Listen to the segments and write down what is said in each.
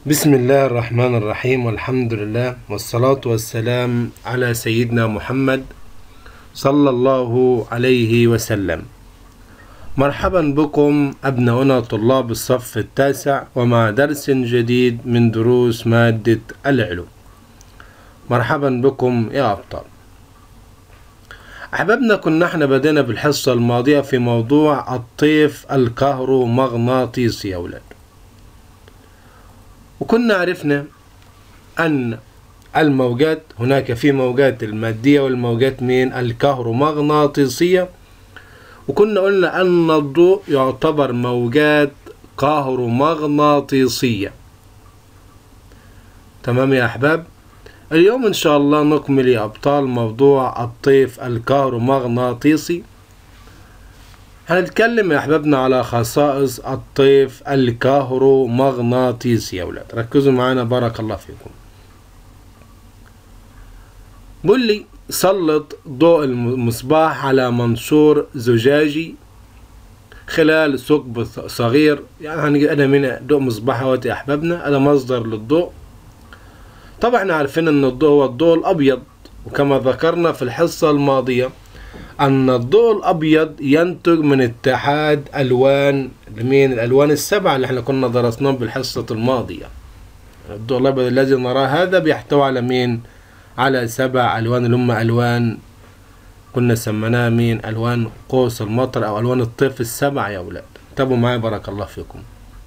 بسم الله الرحمن الرحيم والحمد لله والصلاة والسلام على سيدنا محمد صلى الله عليه وسلم مرحبا بكم أبناؤنا طلاب الصف التاسع ومع درس جديد من دروس مادة العلوم مرحبا بكم يا أبطال أحبابنا كنا احنا بدينا بالحصة الماضية في موضوع الطيف الكهرومغناطيسي يا أولاد وكنا عرفنا أن الموجات هناك في موجات المادية والموجات من الكهرومغناطيسية وكنا قلنا أن الضوء يعتبر موجات كهرومغناطيسية تمام يا أحباب اليوم إن شاء الله نكمل يا أبطال موضوع الطيف الكهرومغناطيسي هنتكلم يا أحبابنا على خصائص الطيف الكهرومغناطيسي يا أولاد ركزوا معانا بارك الله فيكم بقول لي سلط ضوء المصباح على منشور زجاجي خلال ثقب صغير يعني هنجي أنا من ضوء مصباح اهوت يا أحبابنا هذا مصدر للضوء طبعا احنا عارفين ان الضوء هو الضوء الابيض وكما ذكرنا في الحصة الماضية ان الضوء الابيض ينتج من اتحاد الوان من الالوان السبعة اللي احنا كنا درسناهم بالحصة الماضية الضوء الابيض الذي نراه هذا بيحتوي على مين على سبع الوان اللي هم الوان كنا سميناها مين الوان قوس المطر او الوان الطيف السبع يا اولاد انتبهوا معايا بارك الله فيكم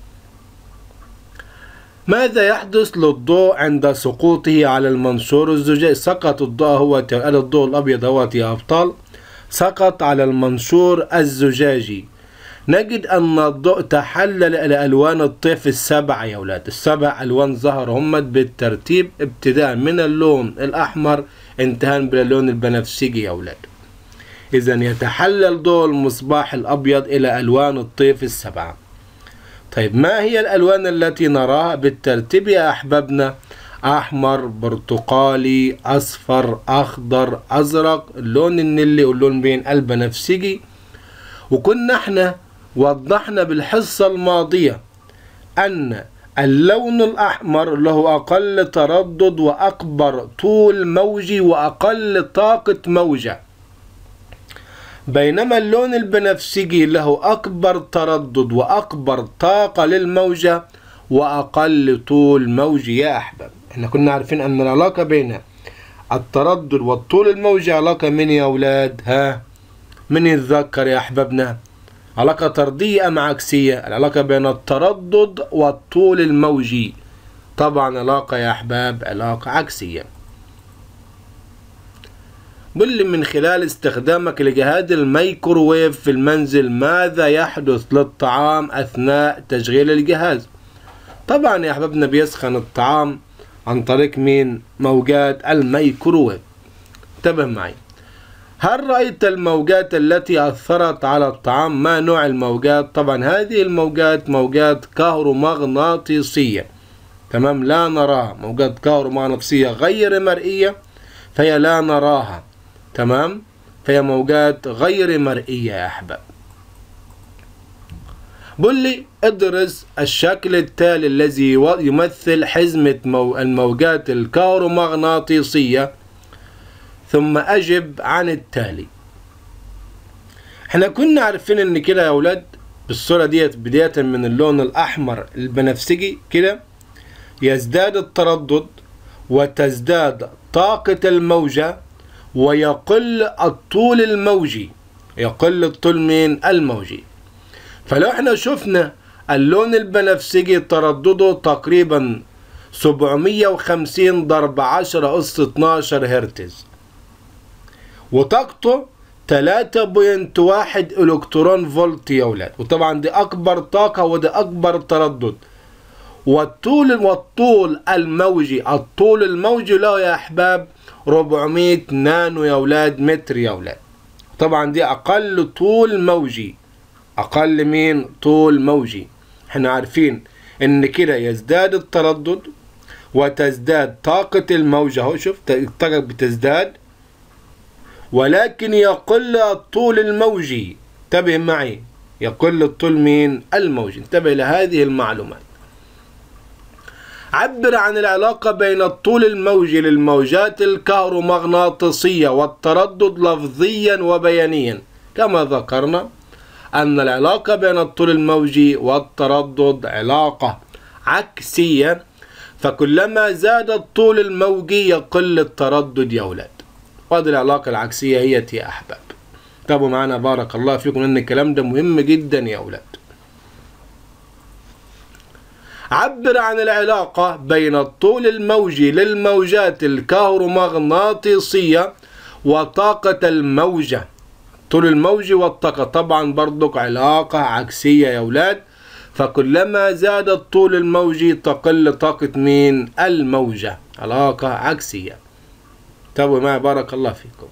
ماذا يحدث للضوء عند سقوطه على المنشور الزجاجي سقط الضوء هو الضوء الأبيض هو يا أبطال سقط على المنشور الزجاجي نجد أن الضوء تحلل إلى ألوان الطيف السبع يا أولاد السبع ألوان ظهر هم بالترتيب ابتداء من اللون الأحمر انتهاء باللون البنفسجي يا أولاد إذا يتحلل ضوء المصباح الأبيض إلى ألوان الطيف السبعة طيب ما هي الألوان التي نراها بالترتيب يا أحبابنا أحمر برتقالي أصفر أخضر أزرق اللون النلي واللون بين البنفسجي وكنا احنا وضحنا بالحصة الماضية أن اللون الأحمر له أقل تردد وأكبر طول موجي وأقل طاقة موجة بينما اللون البنفسجي له أكبر تردد وأكبر طاقة للموجة وأقل طول موجي يا أحباب احنا كنا عارفين أن العلاقة بين التردد والطول الموجي علاقة من يا أولاد ها من يتذكر يا أحبابنا علاقة طردية أم عكسية العلاقة بين التردد والطول الموجي طبعا علاقة يا أحباب علاقة عكسية قل لي من خلال استخدامك لجهاز الميكروويف في المنزل ماذا يحدث للطعام أثناء تشغيل الجهاز طبعا يا أحبابنا بيسخن الطعام عن طريق مين موجات الميكروويف انتبه معي هل رأيت الموجات التي أثرت على الطعام ما نوع الموجات طبعا هذه الموجات موجات كهرومغناطيسية تمام لا نراها موجات كهرومغناطيسية غير مرئية فهي لا نراها تمام فهي موجات غير مرئية يا أحباب بقول لي ادرس الشكل التالي الذي يمثل حزمة مو الموجات الكهرومغناطيسية ثم أجب عن التالي احنا كنا عارفين ان كده يا اولاد بالصورة ديت بداية من اللون الأحمر البنفسجي كده يزداد التردد وتزداد طاقة الموجة ويقل الطول الموجي يقل الطول من الموجي فلو احنا شفنا اللون البنفسجي تردده تقريبا 750 ضرب 10 أس 12 هرتز وطاقته 3.1 إلكترون فولت يا ولاد وطبعا دي أكبر طاقة ودي أكبر تردد والطول والطول الموجي الطول الموجي له يا أحباب 400 نانو يا أولاد متر يا أولاد طبعا دي أقل طول موجي أقل من طول موجي احنا عارفين إن كده يزداد التردد وتزداد طاقة الموجة اهو شوف الطاقة بتزداد ولكن يقل الطول الموجي انتبه معي يقل الطول من الموجي انتبه لهذه المعلومات عبر عن العلاقة بين الطول الموجي للموجات الكهرومغناطيسية والتردد لفظيا وبيانيا كما ذكرنا أن العلاقة بين الطول الموجي والتردد علاقة عكسية فكلما زاد الطول الموجي يقل التردد يا أولاد وهذه العلاقة العكسية هي يا أحباب تابعوا معنا بارك الله فيكم أن الكلام ده مهم جدا يا أولاد عبر عن العلاقة بين الطول الموجي للموجات الكهرومغناطيسية وطاقة الموجة طول الموجي والطاقة طبعا برضك علاقة عكسية يا أولاد فكلما زاد الطول الموجي تقل طاقة مين الموجة علاقة عكسية تابعوا معي بارك الله فيكم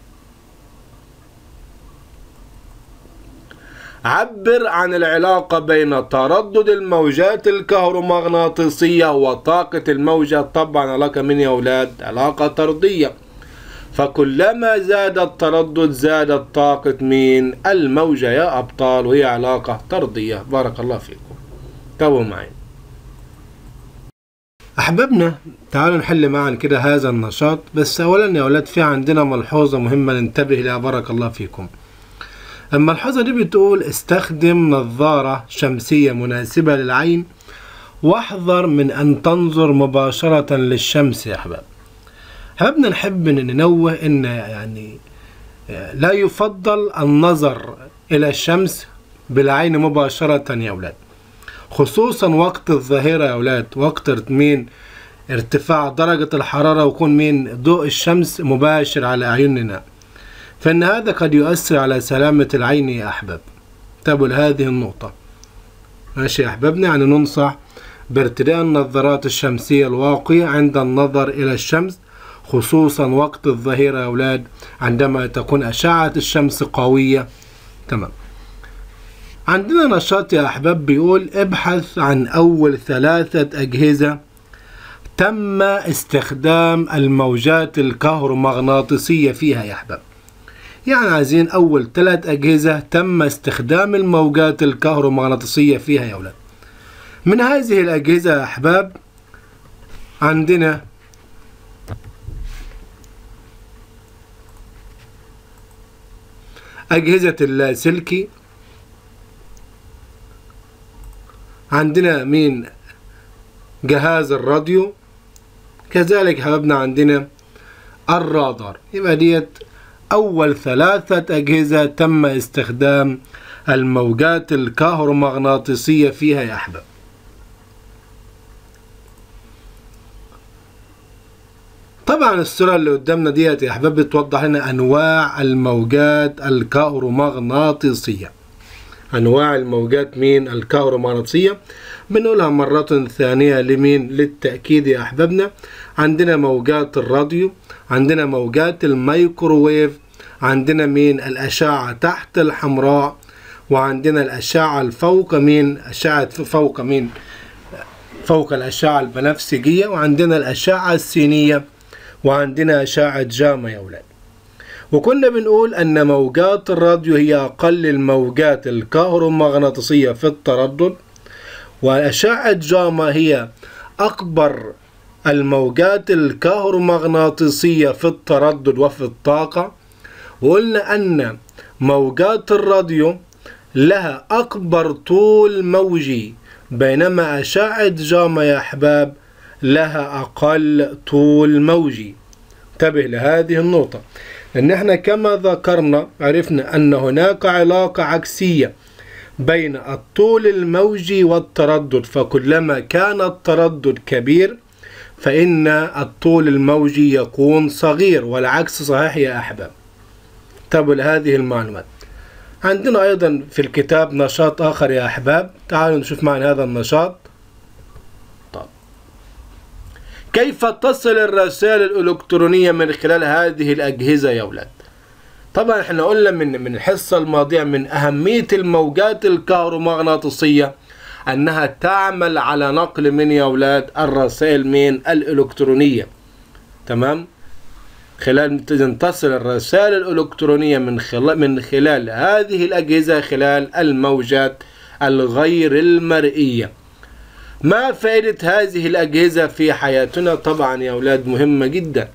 عبر عن العلاقة بين تردد الموجات الكهرومغناطيسية وطاقة الموجة طبعا علاقة من يا أولاد علاقة طردية فكلما زاد التردد زادت طاقة مين الموجة يا أبطال وهي علاقة طردية بارك الله فيكم تابعوا معي أحبابنا تعالوا نحل معا كده هذا النشاط بس أولا يا أولاد في عندنا ملحوظة مهمة ننتبه لها بارك الله فيكم الملحوظة دي بتقول استخدم نظارة شمسية مناسبة للعين واحذر من أن تنظر مباشرة للشمس يا أحباب حبابنا نحب أن ننوه أن يعني لا يفضل النظر إلى الشمس بالعين مباشرة يا أولاد خصوصا وقت الظهيرة يا أولاد وقت مين ارتفاع درجة الحرارة ويكون مين ضوء الشمس مباشر على أعيننا فإن هذا قد يؤثر على سلامة العين يا أحباب انتبهوا لهذه النقطة ماشي يا أحبابنا يعني ننصح بارتداء النظارات الشمسية الواقية عند النظر إلى الشمس خصوصا وقت الظهيرة يا أولاد عندما تكون أشعة الشمس قوية تمام عندنا نشاط يا أحباب بيقول ابحث عن أول ثلاثة أجهزة تم استخدام الموجات الكهرومغناطيسية فيها يا أحباب يعني عايزين أول ثلاث أجهزة تم استخدام الموجات الكهرومغناطيسية فيها يا أولاد من هذه الأجهزة يا أحباب عندنا أجهزة اللاسلكي عندنا مين جهاز الراديو كذلك حبابنا عندنا الرادار يبقى ديت أول ثلاثة أجهزة تم استخدام الموجات الكهرومغناطيسية فيها يا أحباب طبعا الصورة اللي قدامنا ديت يا أحباب بتوضح لنا أنواع الموجات الكهرومغناطيسية أنواع الموجات مين الكهرومغناطيسية بنقولها مرة ثانية لمين للتأكيد يا أحبابنا عندنا موجات الراديو عندنا موجات الميكروويف عندنا مين الأشعة تحت الحمراء وعندنا الأشعة الفوق مين أشعة فوق مين فوق الأشعة البنفسجية وعندنا الأشعة السينية وعندنا أشعة جاما يا أولاد وكنا بنقول أن موجات الراديو هي أقل الموجات الكهرومغناطيسية في التردد وأشعة جاما هي أكبر الموجات الكهرومغناطيسية في التردد وفي الطاقة وقلنا أن موجات الراديو لها أكبر طول موجي بينما أشعة جاما يا أحباب لها أقل طول موجي انتبه لهذه النقطة لأن احنا كما ذكرنا عرفنا أن هناك علاقة عكسية بين الطول الموجي والتردد فكلما كان التردد كبير فإن الطول الموجي يكون صغير والعكس صحيح يا أحباب انتبهوا لهذه المعلومات عندنا أيضا في الكتاب نشاط آخر يا أحباب تعالوا نشوف معنا هذا النشاط طب. كيف تصل الرسائل الإلكترونية من خلال هذه الأجهزة يا أولاد طبعا احنا قلنا من من الحصة الماضية من أهمية الموجات الكهرومغناطيسية أنها تعمل على نقل من يا أولاد الرسائل من الإلكترونية تمام خلال تصل الرسائل الإلكترونية من خلال من خلال هذه الأجهزة خلال الموجات الغير المرئية ما فائدة هذه الأجهزة في حياتنا طبعا يا أولاد مهمة جدا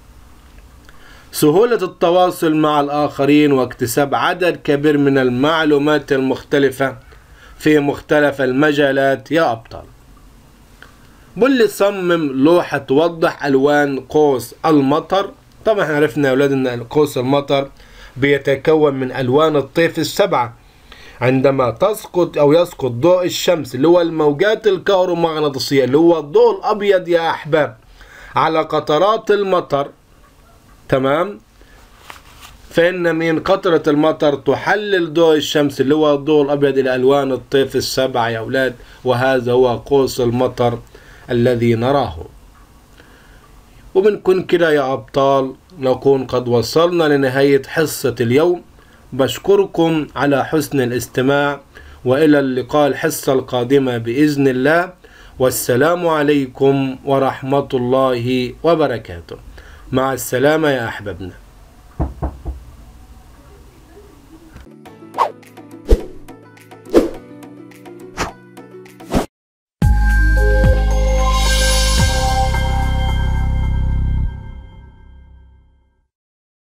سهولة التواصل مع الآخرين واكتساب عدد كبير من المعلومات المختلفة في مختلف المجالات يا أبطال واللي صمم لوحة توضح ألوان قوس المطر طبعا احنا عرفنا يا أولاد أن قوس المطر بيتكون من ألوان الطيف السبعة عندما تسقط أو يسقط ضوء الشمس اللي هو الموجات الكهرومغناطيسية اللي هو الضوء الأبيض يا أحباب على قطرات المطر تمام فإن من قطرة المطر تحلل ضوء الشمس اللي هو الضوء الأبيض إلى ألوان الطيف السبعة يا أولاد وهذا هو قوس المطر الذي نراه وبنكون كده يا أبطال نكون قد وصلنا لنهاية حصة اليوم بشكركم على حسن الاستماع وإلى اللقاء الحصة القادمة بإذن الله والسلام عليكم ورحمة الله وبركاته مع السلامة يا أحبابنا